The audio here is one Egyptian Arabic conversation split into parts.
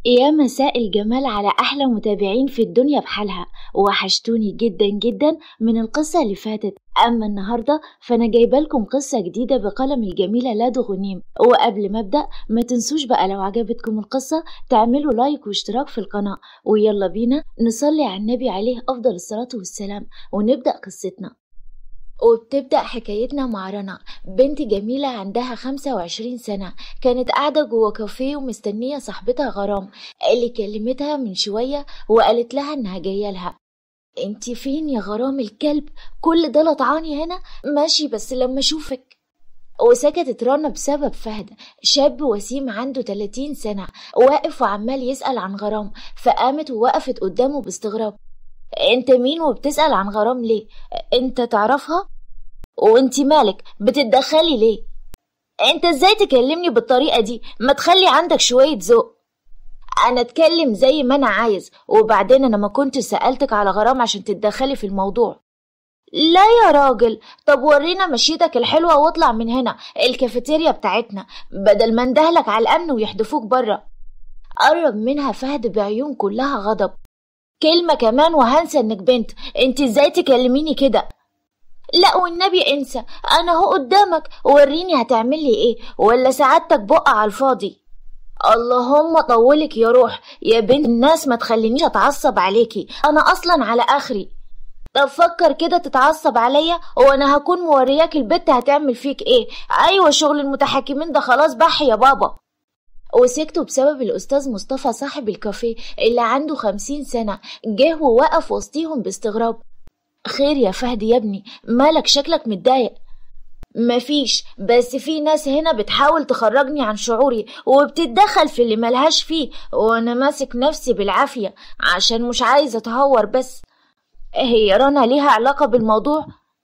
يا مساء الجمال على أحلى متابعين في الدنيا بحالها وحشتوني جدا جدا من القصة اللي فاتت أما النهاردة فأنا جايبة لكم قصة جديدة بقلم الجميلة لادو غنيم وقبل ما أبدأ ما تنسوش بقى لو عجبتكم القصة تعملوا لايك واشتراك في القناة ويلا بينا نصلي على النبي عليه أفضل الصلاة والسلام ونبدأ قصتنا وبتبدأ حكايتنا مع رنا بنت جميلة عندها خمسة وعشرين سنة كانت قاعدة جوه كافيه ومستنية صاحبتها غرام اللي كلمتها من شوية وقالت لها إنها جاية لها انتي فين يا غرام الكلب كل ده لطعاني هنا ماشي بس لما اشوفك وسكتت رنا بسبب فهد شاب وسيم عنده 30 سنة واقف وعمال يسأل عن غرام فقامت ووقفت قدامه باستغراب انت مين وبتسأل عن غرام ليه انت تعرفها وانت مالك بتتدخلي ليه انت ازاي تكلمني بالطريقة دي ما تخلي عندك شوية ذوق انا اتكلم زي ما انا عايز وبعدين انا ما كنت سألتك على غرام عشان تتدخلي في الموضوع لا يا راجل طب ورينا مشيتك الحلوة واطلع من هنا الكافيتيريا بتاعتنا بدل ما اندهلك على الامن ويحدفوك بره قرب منها فهد بعيون كلها غضب كلمة كمان وهنسى انك بنت انت ازاي تكلميني كده لا والنبي انسى انا هو قدامك وريني هتعملي ايه ولا سعادتك بقى على الفاضي اللهم طولك يا روح يا بنت الناس ما تخلينيش اتعصب عليكي انا اصلا على اخري طب فكر كده تتعصب عليا وانا هكون مورياك البت هتعمل فيك ايه ايوه شغل المتحكمين ده خلاص بح يا بابا وسكتوا بسبب الأستاذ مصطفى صاحب الكافيه اللي عنده خمسين سنة جه ووقف وسطيهم باستغراب خير يا فهد يا ابني مالك شكلك متضايق مفيش بس في ناس هنا بتحاول تخرجني عن شعوري وبتتدخل في اللي ملهاش فيه وانا ماسك نفسي بالعافية عشان مش عايزة اتهور بس هي رنا ليها علاقة بالموضوع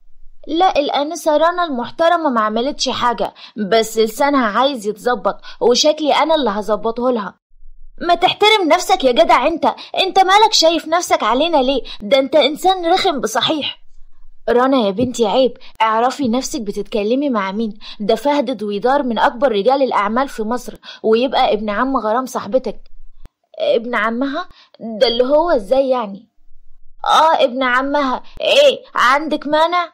لا الأنسة رنا المحترمة ما عملتش حاجة بس لسانها عايز يتظبط وشكلي أنا اللي هظبطه لها ما تحترم نفسك يا جدع انت انت مالك شايف نفسك علينا ليه ده انت انسان رخم بصحيح رنا يا بنتي عيب اعرفي نفسك بتتكلمي مع مين ده فهد دويدار من اكبر رجال الاعمال في مصر ويبقى ابن عم غرام صاحبتك ابن عمها ده اللي هو ازاي يعني اه ابن عمها ايه عندك مانع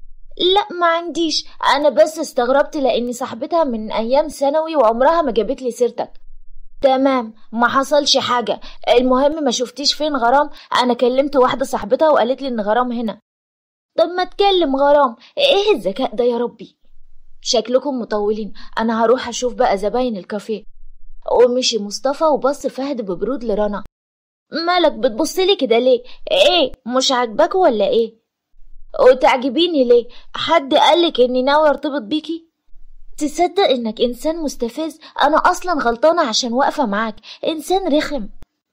لا ما عنديش انا بس استغربت لاني صاحبتها من ايام ثانوي وعمرها ما جابت لي سيرتك تمام ما حصلش حاجة المهم ما شفتيش فين غرام انا كلمت واحدة صاحبتها وقالت لي ان غرام هنا طب ما تكلم غرام ايه الذكاء ده يا ربي شكلكم مطولين انا هروح اشوف بقى زباين الكافيه ومشي مصطفى وبص فهد ببرود لرنا مالك بتبصلي كده ليه ايه مش عاجباك ولا ايه وتعجبيني ليه حد قالك اني ناوي ارتبط بيكي تصدق انك انسان مستفز انا اصلا غلطانه عشان واقفه معاك انسان رخم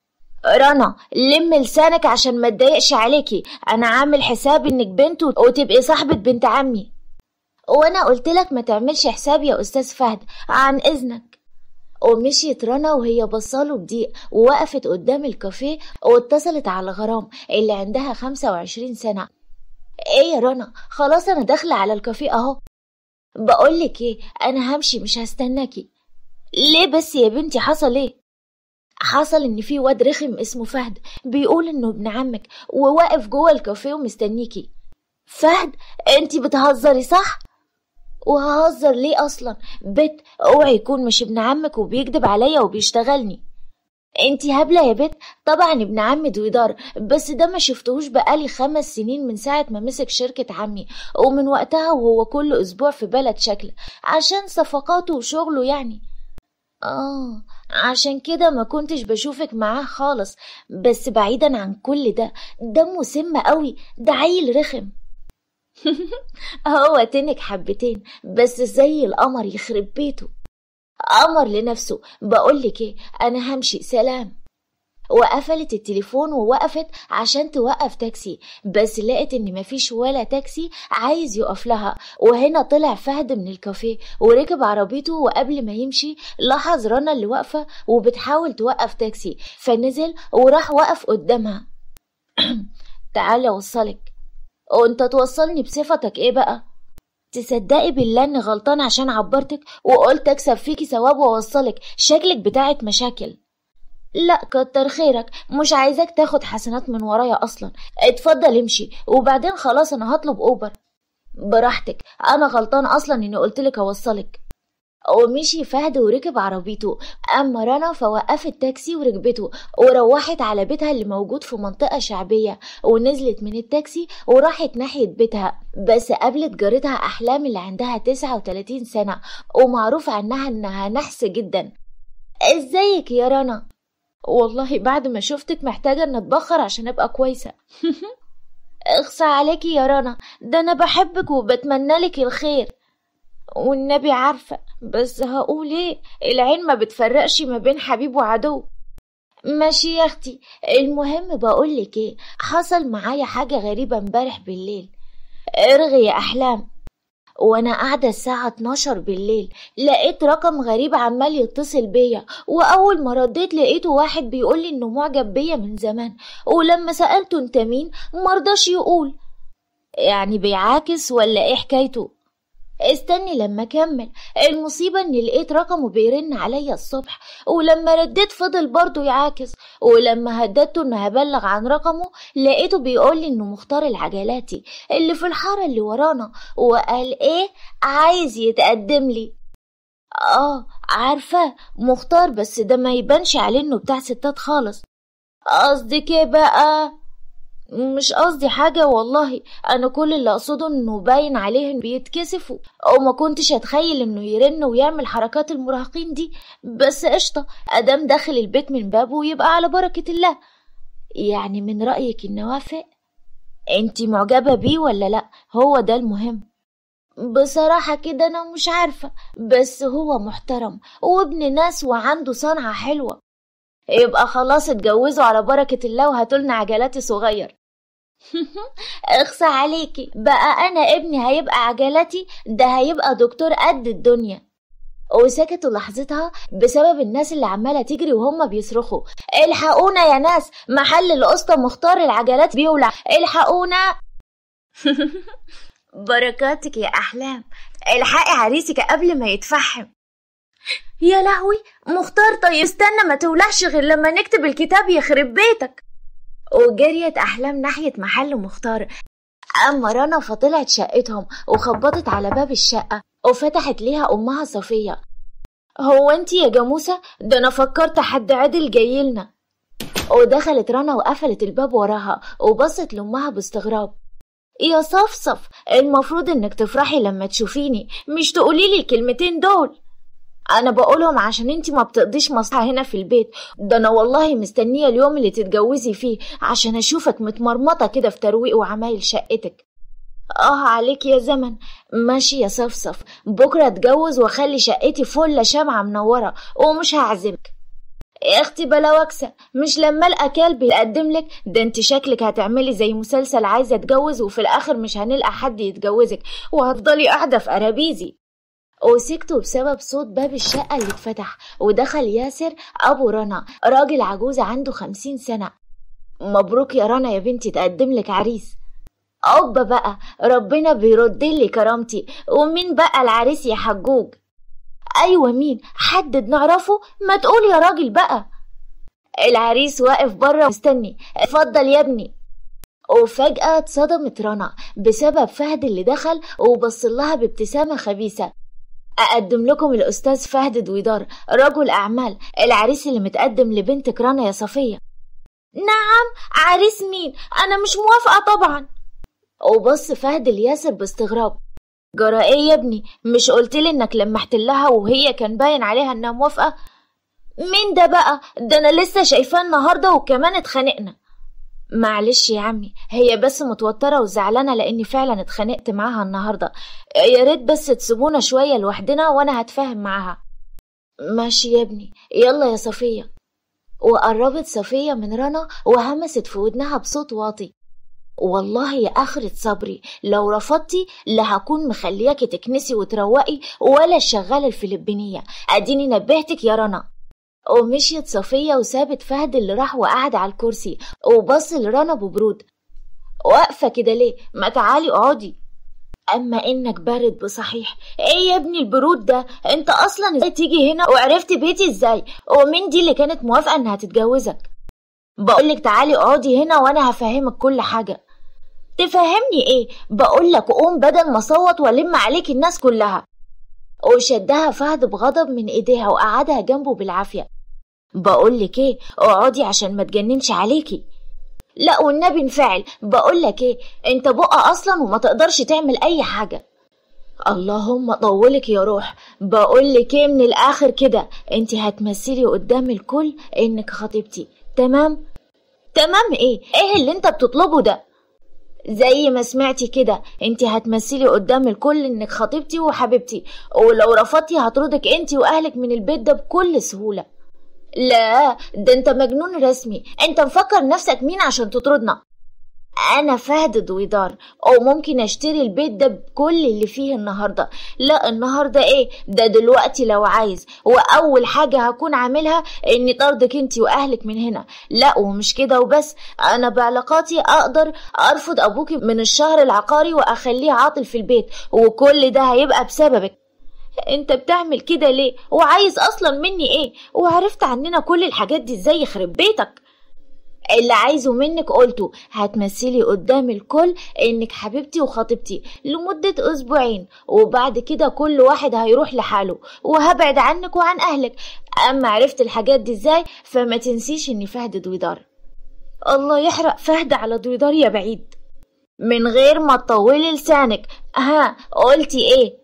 رنا لم لسانك عشان ما اتضايقش عليكي انا عامل حساب انك بنت وتبقي صاحبه بنت عمي وانا قلت لك ما تعملش حساب يا استاذ فهد عن اذنك ومشيت رنا وهي بصاله بضيق ووقفت قدام الكافيه واتصلت على غرام اللي عندها خمسة وعشرين سنة ايه يا رنا خلاص انا داخله على الكافيه اهو بقولك ايه انا همشي مش هستناكي ليه بس يا بنتي حصل ايه حصل ان في واد رخم اسمه فهد بيقول انه ابن عمك وواقف جوه الكافيه ومستنيكي فهد انتي بتهزري صح وههزر ليه اصلا بت اوعي يكون مش ابن عمك وبيكذب عليا وبيشتغلني انتي هبلة يا بت طبعا ابن عمي دويدار بس ده ما شفتهوش بقالي خمس سنين من ساعة ما مسك شركة عمي ومن وقتها وهو كل اسبوع في بلد شكل عشان صفقاته وشغله يعني اه عشان كده ما كنتش بشوفك معاه خالص بس بعيدا عن كل ده دمه سم قوي ده عيل رخم هو تنك حبتين بس زي القمر يخرب بيته قمر لنفسه بقولك ايه انا همشي سلام وقفلت التليفون ووقفت عشان توقف تاكسي بس لقت ان مفيش ولا تاكسي عايز يقف لها وهنا طلع فهد من الكافيه وركب عربيته وقبل ما يمشي لاحظ رنا اللي واقفة وبتحاول توقف تاكسي فنزل وراح وقف قدامها تعالي اوصلك وانت توصلني بصفتك ايه بقى تصدقي بالله اني غلطان عشان عبرتك وقلت اكسب فيكي ثواب واوصلك شكلك بتاعت مشاكل لا كتر خيرك مش عايزاك تاخد حسنات من ورايا اصلا اتفضل امشي وبعدين خلاص انا هطلب اوبر براحتك انا غلطان اصلا اني قلتلك اوصلك ومشي فهد وركب عربيته أما رنا فوقفت تاكسي وركبته وروحت على بيتها اللي موجود في منطقة شعبية ونزلت من التاكسي وراحت ناحية بيتها بس قابلت جارتها أحلام اللي عندها 39 سنة ومعروف عنها إنها نحس جدا ازيك يا رنا والله بعد ما شفتك محتاجة ان اتبخر عشان ابقى كويسة اخصى عليكي يا رنا ده انا بحبك وبتمنى لك الخير والنبي عارفة بس هقول ايه العين ما بتفرقش ما بين حبيب وعدو ماشي يا اختي المهم بقولك ايه حصل معايا حاجة غريبة امبارح بالليل ارغي يا احلام وانا قاعدة الساعة 12 بالليل لقيت رقم غريب عمال يتصل بيا واول ما رديت لقيته واحد بيقولي انه معجب بيا من زمان ولما سألته انت مين مرضاش يقول يعني بيعاكس ولا ايه حكايته استني لما اكمل المصيبة اني لقيت رقمه بيرن عليا الصبح ولما رديت فضل برضه يعاكس ولما هددته انه هبلغ عن رقمه لقيته بيقولي انه مختار العجلاتي اللي في الحارة اللي ورانا وقال ايه عايز يتقدم لي اه عارفة مختار بس ده ما يبانش عليه انه بتاع ستات خالص قصدك ايه بقى مش قصدي حاجة والله أنا كل اللي أقصده إنه باين عليه إنه بيتكسف وما كنتش أتخيل إنه يرن ويعمل حركات المراهقين دي بس قشطة أدام داخل البيت من بابه يبقى على بركة الله يعني من رأيك إني وافق؟ أنتي معجبة بيه ولا لأ؟ هو ده المهم بصراحة كده أنا مش عارفة بس هو محترم وابن ناس وعنده صنعة حلوة يبقى خلاص اتجوزوا على بركة الله وهاتولنا عجلاتي صغير اخصى عليكي بقى انا ابني هيبقى عجلتي ده هيبقى دكتور قد الدنيا وسكتوا لحظتها بسبب الناس اللي عمالة تجري وهم بيصرخوا الحقونا يا ناس محل القسطى مختار العجلات بيولع الحقونا بركاتك يا أحلام الحقي عريسك قبل ما يتفحم يا لهوي مختار طيب استنى ما تولعش غير لما نكتب الكتاب يخرب بيتك وجريت أحلام ناحية محل مختار أما رنا فطلعت شقتهم وخبطت على باب الشقة وفتحت ليها أمها صفية هو انتي يا جاموسة ده أنا فكرت حد عدل جايلنا ودخلت رنا وقفلت الباب وراها وبصت لأمها باستغراب يا صفصف المفروض انك تفرحي لما تشوفيني مش تقوليلي الكلمتين دول انا بقولهم عشان انتي ما بتقضيش مصلحة هنا في البيت ده انا والله مستنية اليوم اللي تتجوزي فيه عشان اشوفك متمرمطة كده في ترويق وعمايل شقتك اه عليك يا زمن ماشي يا صفصف بكرة اتجوز واخلي شقتي فلة شمعة منورة ومش هعزمك يا اختي بلا وكسة مش لما القى كلب يقدم لك ده انت شكلك هتعملي زي مسلسل عايزة اتجوز وفي الاخر مش هنلقى حد يتجوزك وهتفضلي قاعدة في قرابيزي وسكتوا بسبب صوت باب الشقة اللي اتفتح ودخل ياسر أبو رنا راجل عجوز عنده خمسين سنة مبروك يا رنا يا بنتي تقدم لك عريس أوبا بقى ربنا بيرد لي كرامتي ومين بقى العريس يا حجوج أيوة مين حدد نعرفه ما تقول يا راجل بقى العريس واقف بره مستني اتفضل يا ابني وفجأة اتصدمت رنا بسبب فهد اللي دخل وبصلها بابتسامة خبيثة أقدم لكم الأستاذ فهد دويدار رجل أعمال العريس اللي متقدم لبنتك رنا يا صفية نعم عريس مين أنا مش موافقة طبعا وبص فهد لياسر باستغراب جرى ايه يا ابني مش قلتلي انك لمحت لها وهي كان باين عليها انها موافقة مين ده بقى ده انا لسه شايفاه النهارده وكمان اتخانقنا معلش يا عمي هي بس متوترة وزعلانة لأني فعلا اتخانقت معاها النهاردة يا ريت بس تسيبونا شوية لوحدنا وأنا هتفاهم معاها ماشي يا ابني يلا يا صفية وقربت صفية من رنا وهمست في ودنها بصوت واطي والله يا آخرة صبري لو رفضتي لا هكون مخلياكي تكنسي وتروقي ولا الشغالة الفلبينية أديني نبهتك يا رنا ومشيت صفية وسابت فهد اللي راح وقعد على الكرسي وبص لرنا ببرود واقفة كده ليه ما تعالي اقعدي اما انك بارد بصحيح ايه يا ابني البرود ده انت اصلا ازاي تيجي هنا وعرفت بيتي ازاي ومين دي اللي كانت موافقه انها تتجوزك بقولك تعالي اقعدي هنا وانا هفهمك كل حاجه تفهمني ايه بقولك قوم بدل ما صوت والم عليك الناس كلها وشدها فهد بغضب من ايديها وقعدها جنبه بالعافيه بقولك ايه اقعدي عشان ما تجننش عليكي لا والنبي انفعل بقولك ايه انت بقى اصلا وما تقدرش تعمل اي حاجه اللهم طولك يا روح بقولك ايه من الاخر كده انت هتمثلي قدام الكل انك خطيبتي تمام تمام ايه ايه اللي انت بتطلبه ده زي ما سمعتي كده انت هتمثلي قدام الكل انك خطيبتي وحبيبتي ولو رفضتي هطردك انت واهلك من البيت ده بكل سهوله لا ده انت مجنون رسمي انت مفكر نفسك مين عشان تطردنا انا فهد دويدار او ممكن اشتري البيت ده بكل اللي فيه النهارده لا النهارده ايه ده دلوقتي لو عايز واول حاجه هكون عاملها اني طردك انت واهلك من هنا لا ومش كده وبس انا بعلاقاتي اقدر ارفض ابوكي من الشهر العقاري واخليه عاطل في البيت وكل ده هيبقى بسببك انت بتعمل كده ليه وعايز اصلا مني ايه وعرفت عننا كل الحاجات دي ازاي يخرب بيتك اللي عايزه منك قلته هتمثلي قدام الكل انك حبيبتي وخطيبتي لمدة اسبوعين وبعد كده كل واحد هيروح لحاله وهبعد عنك وعن اهلك اما عرفت الحاجات دي ازاي فما تنسيش اني فهد دويدار الله يحرق فهد على دويدار يا بعيد من غير ما تطولي لسانك ها قلتي ايه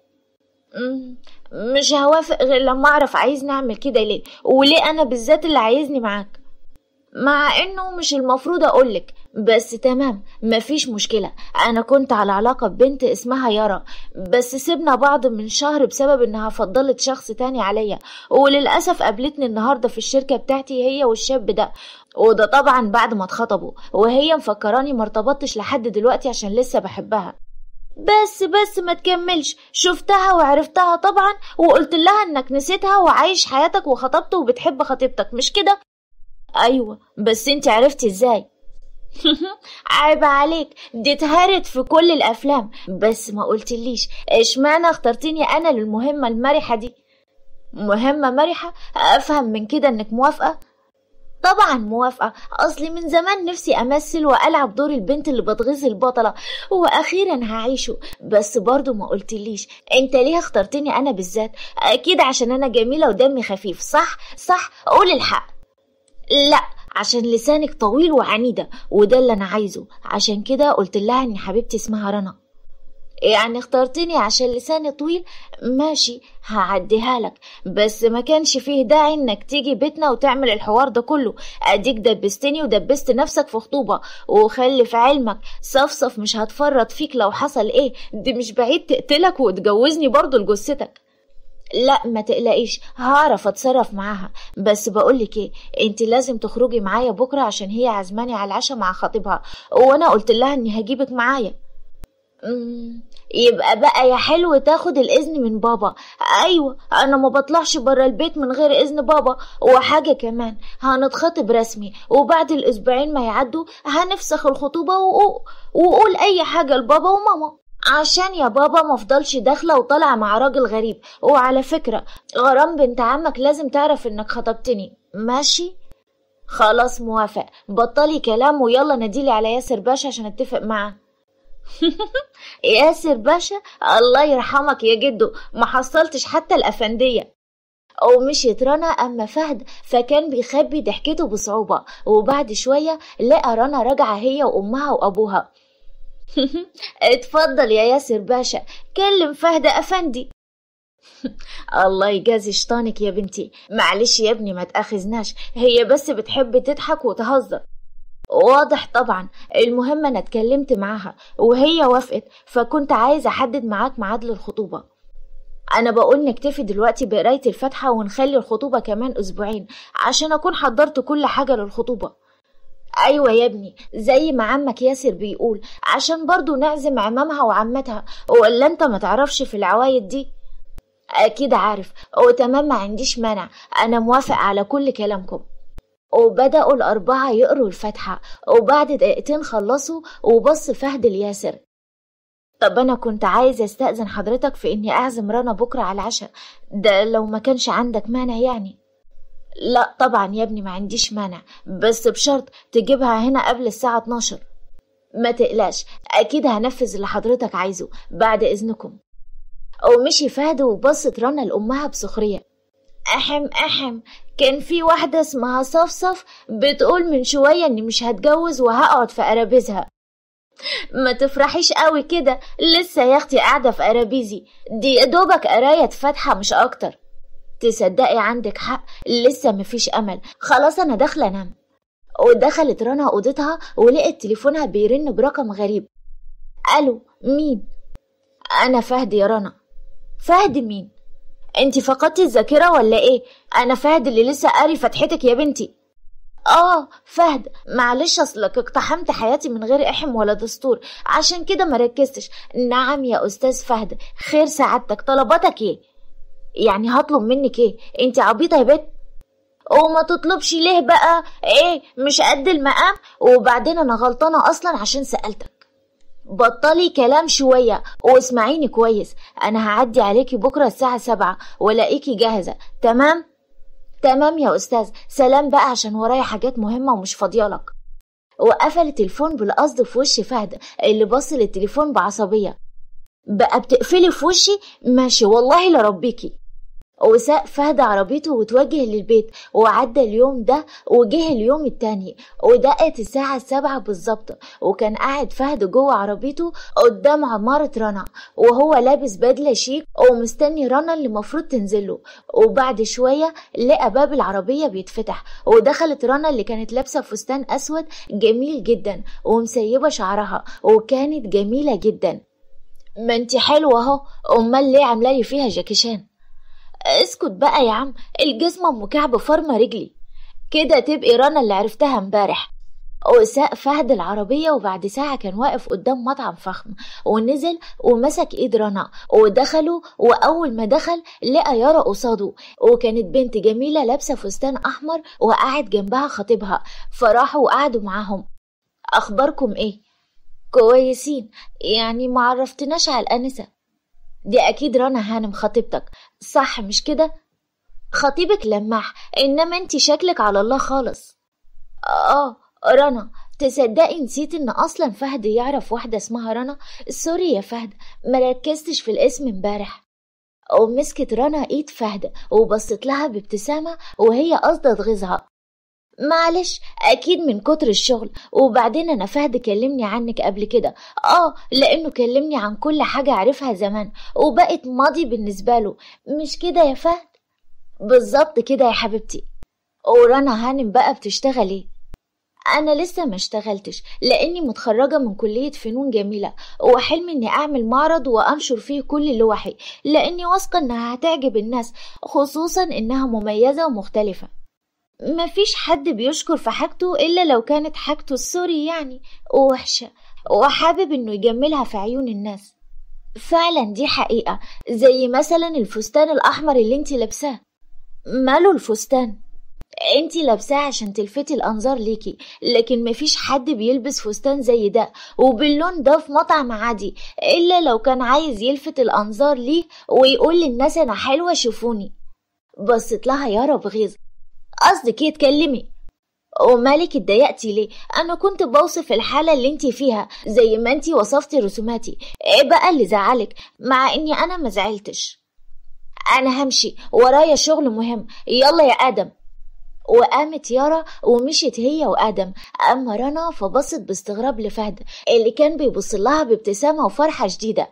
مش هوافق غير لما اعرف عايز نعمل كده ليه وليه انا بالذات اللي عايزني معاك مع انه مش المفروض اقولك بس تمام مفيش مشكلة انا كنت على علاقة ببنت اسمها يارا بس سيبنا بعض من شهر بسبب انها فضلت شخص تاني عليا وللأسف قابلتني النهاردة في الشركة بتاعتي هي والشاب ده وده طبعا بعد ما اتخطبوا وهي مفكراني مرتبطتش لحد دلوقتي عشان لسه بحبها بس بس ما تكملش شفتها وعرفتها طبعا وقلت لها انك نسيتها وعايش حياتك وخطبت وبتحب خطيبتك مش كده ايوه بس انت عرفتي ازاي عيب عليك دي اتهرت في كل الافلام بس ما قلتليش اشمعنى اخترتيني انا للمهمه المرحه دي مهمه مرحه افهم من كده انك موافقه طبعا موافقة أصلي من زمان نفسي أمثل وألعب دور البنت اللي بتغيظ البطلة وأخيرا هعيشه بس برضو ما قلتليش أنت ليه اخترتني أنا بالذات أكيد عشان أنا جميلة ودمي خفيف صح صح قول الحق لا عشان لسانك طويل وعنيدة وده اللي أنا عايزه عشان كده قلت لها إن حبيبتي اسمها رنا يعني اخترتني عشان لساني طويل ماشي هعديها لك بس ما كانش فيه داعي انك تيجي بيتنا وتعمل الحوار ده كله اديك دبستني ودبست نفسك في خطوبة وخلي في علمك صفصف مش هتفرط فيك لو حصل ايه دي مش بعيد تقتلك وتجوزني برضو لجثتك لا ما تقلقيش هعرف اتصرف معاها بس بقولك ايه انت لازم تخرجي معايا بكره عشان هي عزماني على العشاء مع خطيبها وانا قلت لها اني هجيبك معايا يبقى بقى يا حلو تاخد الاذن من بابا ايوه انا ما بطلعش برا البيت من غير اذن بابا وحاجه كمان هنتخطب رسمي وبعد الاسبوعين ما يعدوا هنفسخ الخطوبه وقول اي حاجه لبابا وماما عشان يا بابا مفضلش داخله وطالعه مع راجل غريب وعلى فكره غرام بنت عمك لازم تعرف انك خطبتني ماشي خلاص موافق بطلي كلام ويلا ناديلي على ياسر باشا عشان اتفق معاه ياسر باشا الله يرحمك يا جدو ما حصلتش حتى الأفندية ومشيت رنا أما فهد فكان بيخبي ضحكته بصعوبة وبعد شوية لقى رنا راجعة هي وأمها وأبوها اتفضل يا ياسر باشا كلم فهد أفندي الله يجازي شيطانك يا بنتي معلش يا ابني ما تأخذناش هي بس بتحب تضحك وتهزر واضح طبعا المهم انا اتكلمت معاها وهي وافقت فكنت عايزه احدد معاك ميعاد للخطوبه انا بقول نكتفي دلوقتي بقرايه الفاتحه ونخلي الخطوبه كمان اسبوعين عشان اكون حضرت كل حاجه للخطوبه ايوه يا ابني زي ما عمك ياسر بيقول عشان برضو نعزم عمامها وعمتها ولا انت ما تعرفش في العوايد دي اكيد عارف وتمام ما عنديش مانع انا موافق على كل كلامكم وبدأوا الأربعة يقروا الفاتحة وبعد دقيقتين خلصوا وبص فهد لياسر طب أنا كنت عايزة أستأذن حضرتك في إني أعزم رنا بكرة على العشاء ده لو ما كانش عندك مانع يعني لا طبعا يا ابني ما عنديش مانع بس بشرط تجيبها هنا قبل الساعة 12 ما تقلقش أكيد هنفذ اللي حضرتك عايزه بعد إذنكم ومشي فهد وبصت رنا لأمها بسخرية أحم أحم كان في واحدة اسمها صفصف بتقول من شوية إني مش هتجوز وهقعد في أرابيزها ما تفرحيش قوي كده لسه يا اختي قاعدة في أرابيزي دي يا دوبك قراية فاتحة مش أكتر تصدقي عندك حق لسه مفيش أمل خلاص أنا داخلة أنام ودخلت رنا أوضتها ولقت تليفونها بيرن برقم غريب ألو مين؟ أنا فهد يا رنا فهد مين؟ انتي فقدتي الذاكرة ولا ايه؟ أنا فهد اللي لسه قاري فتحتك يا بنتي اه فهد معلش اصلك اقتحمت حياتي من غير احم ولا دستور عشان كده مركزتش نعم يا استاذ فهد خير سعادتك طلباتك ايه يعني هطلب منك ايه انت عبيطه يا بت وما تطلبش ليه بقى ايه مش قد المقام وبعدين انا غلطانه اصلا عشان سالتك بطلي كلام شوية واسمعيني كويس أنا هعدي عليكي بكرة الساعة سبعة ولاقيكي جاهزة تمام؟ تمام يا أستاذ سلام بقى عشان ورايا حاجات مهمة ومش فاضيالك وقفل التليفون بالقصد في وش فهد اللي بص للتليفون بعصبية بقى بتقفلي في وشي ماشي والله لربيكي وساق فهد عربيته وتوجه للبيت وعدى اليوم ده وجه اليوم التاني ودقت الساعة السبعة بالظبط وكان قاعد فهد جوه عربيته قدام عمارة رنا وهو لابس بدلة شيك ومستني رنا اللي المفروض تنزله وبعد شوية لقى باب العربية بيتفتح ودخلت رنا اللي كانت لابسة فستان أسود جميل جدا ومسيبة شعرها وكانت جميلة جدا ما انت حلوة اهو امال ليه عاملالي فيها جاكيشان اسكت بقى يا عم الجسم ام كعب فرمه رجلي كده تبقي رنا اللي عرفتها امبارح وساق فهد العربية وبعد ساعة كان واقف قدام مطعم فخم ونزل ومسك ايد رنا ودخلوا وأول ما دخل لقى يارا قصاده وكانت بنت جميلة لابسة فستان أحمر وقاعد جنبها خطيبها فراحوا وقعدوا معاهم أخباركم ايه؟ كويسين يعني معرفتناش على الأنسة دي أكيد رنا هانم خطيبتك صح مش كده؟ خطيبك لماح إنما انتي شكلك على الله خالص آه رنا تصدقي نسيت إن أصلا فهد يعرف واحدة اسمها رنا سوري يا فهد مركزتش في الاسم امبارح ومسكت رنا ايد فهد وبصت لها بابتسامة وهي قصدة تغيظها معلش اكيد من كتر الشغل وبعدين انا فهد كلمني عنك قبل كده اه لانه كلمني عن كل حاجة عرفها زمان وبقت ماضي بالنسبة له مش كده يا فهد بالظبط كده يا حبيبتي ورنا هانم بقى بتشتغل ايه انا لسه ما اشتغلتش لاني متخرجة من كلية فنون جميلة وحلمي اني اعمل معرض وانشر فيه كل لوحي لاني واثقة انها هتعجب الناس خصوصا انها مميزة ومختلفة مفيش حد بيشكر في حاجته إلا لو كانت حاجته السوري يعني وحشة وحابب إنه يجملها في عيون الناس فعلا دي حقيقة زي مثلا الفستان الأحمر اللي انتي لابساه ماله الفستان انتي لابساه عشان تلفتي الأنظار ليكي لكن مفيش حد بيلبس فستان زي ده وباللون ده في مطعم عادي إلا لو كان عايز يلفت الأنظار ليه ويقول للناس أنا حلوة شوفوني بصت لها يارا بغيظ قصدك ايه اتكلمي ومالك اتضايقتي ليه انا كنت بوصف الحاله اللي انتي فيها زي ما انتي وصفتي رسوماتي ايه بقى اللي زعلك مع اني انا ما زعلتش انا همشي ورايا شغل مهم يلا يا ادم وقامت يارا ومشيت هي وادم اما رنا فبصت باستغراب لفهد اللي كان بيبص لها بابتسامه وفرحه شديده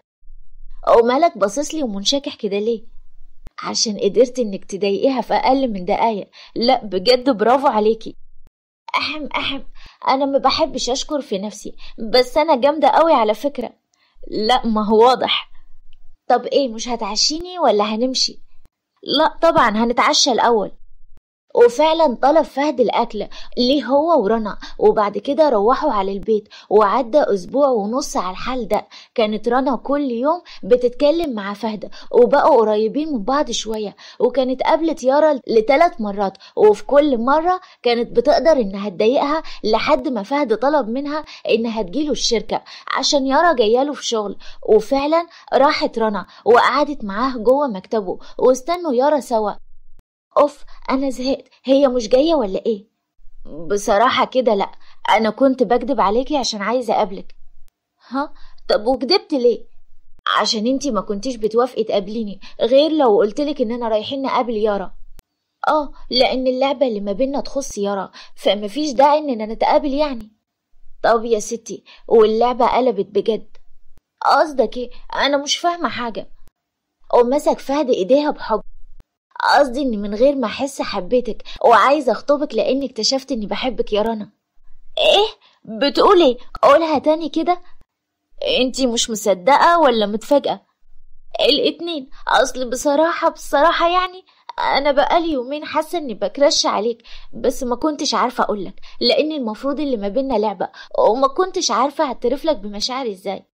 ومالك باصص لي ومنشكح كده ليه عشان قدرت انك تضايقيها في اقل من دقايق لا بجد برافو عليكي احم احم انا ما بحبش اشكر في نفسي بس انا جامده قوي على فكره لا ما هو واضح طب ايه مش هتعشيني ولا هنمشي لا طبعا هنتعشى الاول وفعلا طلب فهد الأكل ليه هو ورنا وبعد كده روحوا على البيت وعدى أسبوع ونص على الحال ده كانت رنا كل يوم بتتكلم مع فهد وبقوا قريبين من بعض شوية وكانت قابلت يارا لثلاث مرات وفي كل مرة كانت بتقدر إنها تضايقها لحد ما فهد طلب منها إنها تجيله الشركة عشان يارا جاياله في شغل وفعلا راحت رنا وقعدت معاه جوه مكتبه واستنوا يارا سوا اوف انا زهقت هي مش جايه ولا ايه بصراحه كده لا انا كنت بكدب عليكي عشان عايزه اقابلك ها طب وكدبت ليه عشان انتي ما كنتيش بتوافقي تقابليني غير لو قلتلك اننا رايحين نقابل يارا اه لان اللعبه اللي ما بينا تخص يارا فمفيش داعي اننا نتقابل يعني طب يا ستي واللعبه قلبت بجد قصدك ايه انا مش فاهمه حاجه ومسك فهد ايديها بحب قصدي اني من غير ما احس حبيتك وعايزه اخطبك لاني اكتشفت اني بحبك يا رنا ايه بتقولي قولها تاني كده انتي مش مصدقه ولا متفاجئه الاتنين اصل بصراحه بصراحه يعني انا بقالي يومين حاسه اني بكرش عليك بس ما كنتش عارفه اقولك لان المفروض اللي ما بينا لعبه وما كنتش عارفه اعترف لك بمشاعري ازاي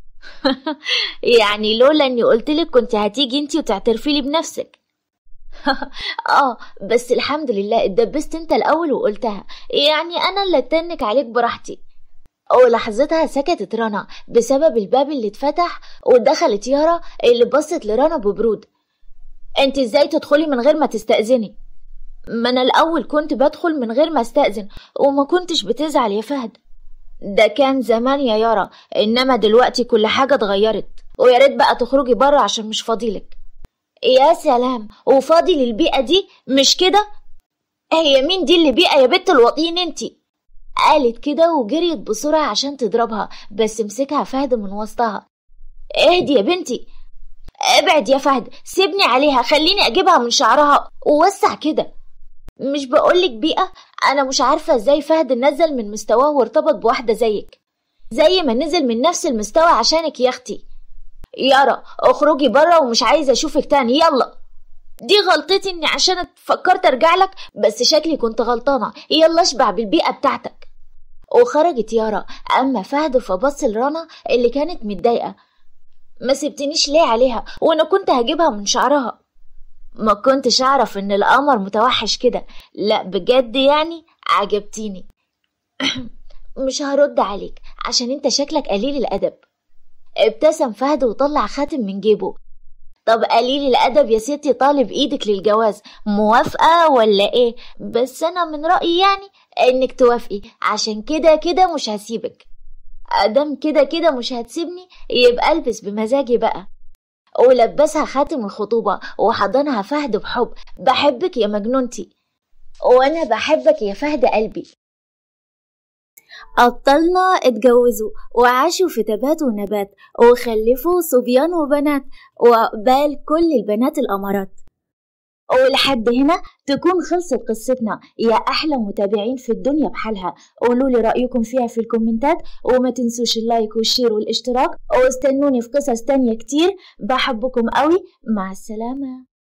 يعني لولا اني قلتلك كنت هتيجي انتي وتعترفي لي بنفسك اه بس الحمد لله اتدبست انت الاول وقلتها يعني انا اللي اتنك عليك براحتي ولحظتها سكتت رنا بسبب الباب اللي اتفتح ودخلت يارا اللي بصت لرنا ببرود انت ازاي تدخلي من غير ما تستأذني ما انا الاول كنت بدخل من غير ما استأذن وما كنتش بتزعل يا فهد ده كان زمان يا يارا انما دلوقتي كل حاجة اتغيرت ويا ريت بقى تخرجي بره عشان مش فاضيلك يا سلام وفاضي للبيئة دي مش كده هي مين دي اللي بيئة يا بنت الوطين انتي قالت كده وجريت بسرعة عشان تضربها بس مسكها فهد من وسطها اهدي يا بنتي ابعد يا فهد سيبني عليها خليني اجيبها من شعرها ووسع كده مش بقولك بيئة انا مش عارفة ازاي فهد نزل من مستواه وارتبط بواحدة زيك زي ما نزل من نفس المستوى عشانك يا اختي يارا اخرجي بره ومش عايزه اشوفك تاني يلا دي غلطتي اني عشان فكرت ارجع لك بس شكلي كنت غلطانه يلا اشبع بالبيئه بتاعتك وخرجت يارا اما فهد فبص لرنا اللي كانت متضايقه ما سبتنيش ليه عليها وانا كنت هجيبها من شعرها ما كنتش اعرف ان القمر متوحش كده لا بجد يعني عجبتيني مش هرد عليك عشان انت شكلك قليل الادب ابتسم فهد وطلع خاتم من جيبه طب قليل الأدب يا ستي طالب إيدك للجواز موافقة ولا إيه بس أنا من رأيي يعني إنك توافقي عشان كده كده مش هسيبك أدام كده كده مش هتسيبني يبقى ألبس بمزاجي بقى ولبسها خاتم الخطوبة وحضنها فهد بحب بحبك يا مجنونتي وأنا بحبك يا فهد قلبي أبطالنا اتجوزوا وعاشوا في تبات ونبات وخلفوا صبيان وبنات وقبال كل البنات الأمارات ولحد هنا تكون خلصت قصتنا يا أحلى متابعين في الدنيا بحالها قولوا لي رأيكم فيها في الكومنتات وما تنسوش اللايك والشير والاشتراك واستنوني في قصص تانية كتير بحبكم قوي مع السلامة